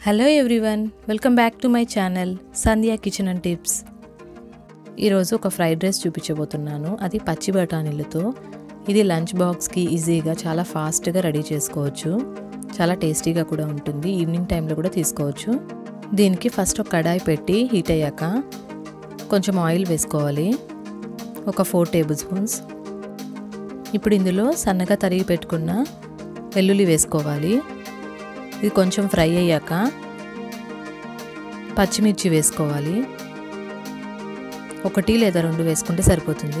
Hello everyone welcome back to my channel Sandhya kitchen and tips ఈరోజు ఒక fried rice చూపించబోతున్నాను అది పచ్చి బఠానీలతో ఇది లంచ్ బాక్స్కి ఈజీగా చాలా ఫాస్ట్గా రెడీ చేసుకోవచ్చు చాలా టేస్టీగా కూడా ఉంటుంది ఈవినింగ్ టైంలో కూడా తీసుకోవచ్చు దీనికి ఫస్ట్ ఒక కడాయి పెట్టి హీట్ అయ్యాక కొంచెం ఆయిల్ వేసుకోవాలి ఒక ఫోర్ టేబుల్ స్పూన్స్ ఇప్పుడు ఇందులో సన్నగా తరిగి పెట్టుకున్న వెల్లుల్లి వేసుకోవాలి ఇది కొంచెం ఫ్రై అయ్యాక పచ్చిమిర్చి వేసుకోవాలి ఒకటి లేదా రెండు వేసుకుంటే సరిపోతుంది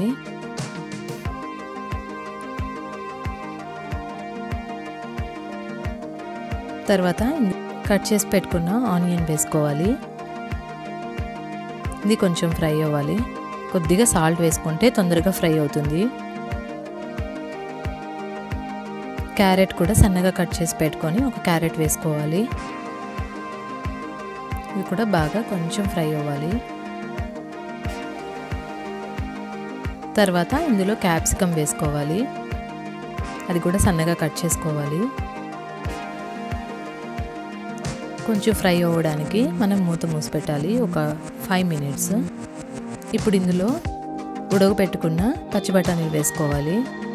తర్వాత కట్ చేసి పెట్టుకున్న ఆనియన్ వేసుకోవాలి ఇది కొంచెం ఫ్రై అవ్వాలి కొద్దిగా సాల్ట్ వేసుకుంటే తొందరగా ఫ్రై అవుతుంది క్యారెట్ కూడా సన్నగా కట్ చేసి పెట్టుకొని ఒక క్యారెట్ వేసుకోవాలి ఇది కూడా బాగా కొంచెం ఫ్రై అవ్వాలి తర్వాత ఇందులో క్యాప్సికమ్ వేసుకోవాలి అది కూడా సన్నగా కట్ చేసుకోవాలి కొంచెం ఫ్రై అవ్వడానికి మనం మూత మూసి పెట్టాలి ఒక ఫైవ్ మినిట్స్ ఇప్పుడు ఇందులో ఉడకపెట్టుకున్న పచ్చి బఠానీలు వేసుకోవాలి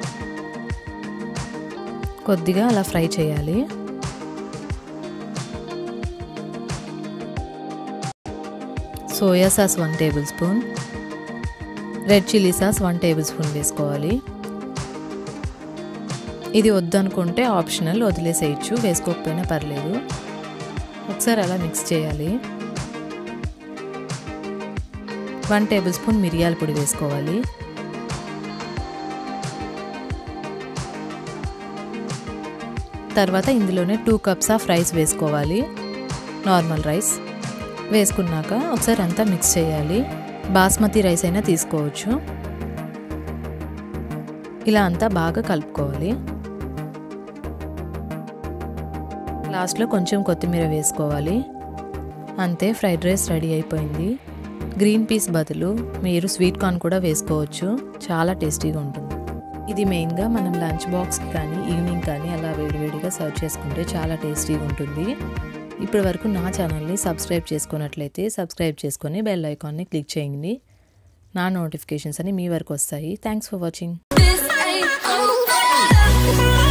కొద్దిగా అలా ఫ్రై చేయాలి soya sauce one tablespoon red chilli sauce one tablespoon వేసుకోవాలి ఇది వద్దనుకుంటే ఆప్షనల్ వదిలేసేయచ్చు వేసుకోకపోయినా పర్లేదు ఒకసారి అలా మిక్స్ చేయాలి వన్ టేబుల్ స్పూన్ మిరియాల పొడి వేసుకోవాలి తర్వాత ఇందులోనే టూ కప్స్ ఆఫ్ రైస్ వేసుకోవాలి నార్మల్ రైస్ వేసుకున్నాక ఒకసారి అంతా మిక్స్ చేయాలి బాస్మతి రైస్ అయినా తీసుకోవచ్చు ఇలా అంతా బాగా కలుపుకోవాలి లాస్ట్లో కొంచెం కొత్తిమీర వేసుకోవాలి అంతే ఫ్రైడ్ రైస్ రెడీ అయిపోయింది గ్రీన్ పీస్ బదులు మీరు స్వీట్ కార్న్ కూడా వేసుకోవచ్చు చాలా టేస్టీగా ఉంటుంది ఇది మెయిన్గా మనం లంచ్ బాక్స్కి కానీ ఈవినింగ్ కానీ అలా వేడివేడిగా సర్వ్ చేసుకుంటే చాలా టేస్టీగా ఉంటుంది ఇప్పటి వరకు నా ఛానల్ని సబ్స్క్రైబ్ చేసుకున్నట్లయితే సబ్స్క్రైబ్ చేసుకొని బెల్ ఐకాన్ని క్లిక్ చేయండి నా నోటిఫికేషన్స్ అని మీ వరకు వస్తాయి thanks for watching This ain't over.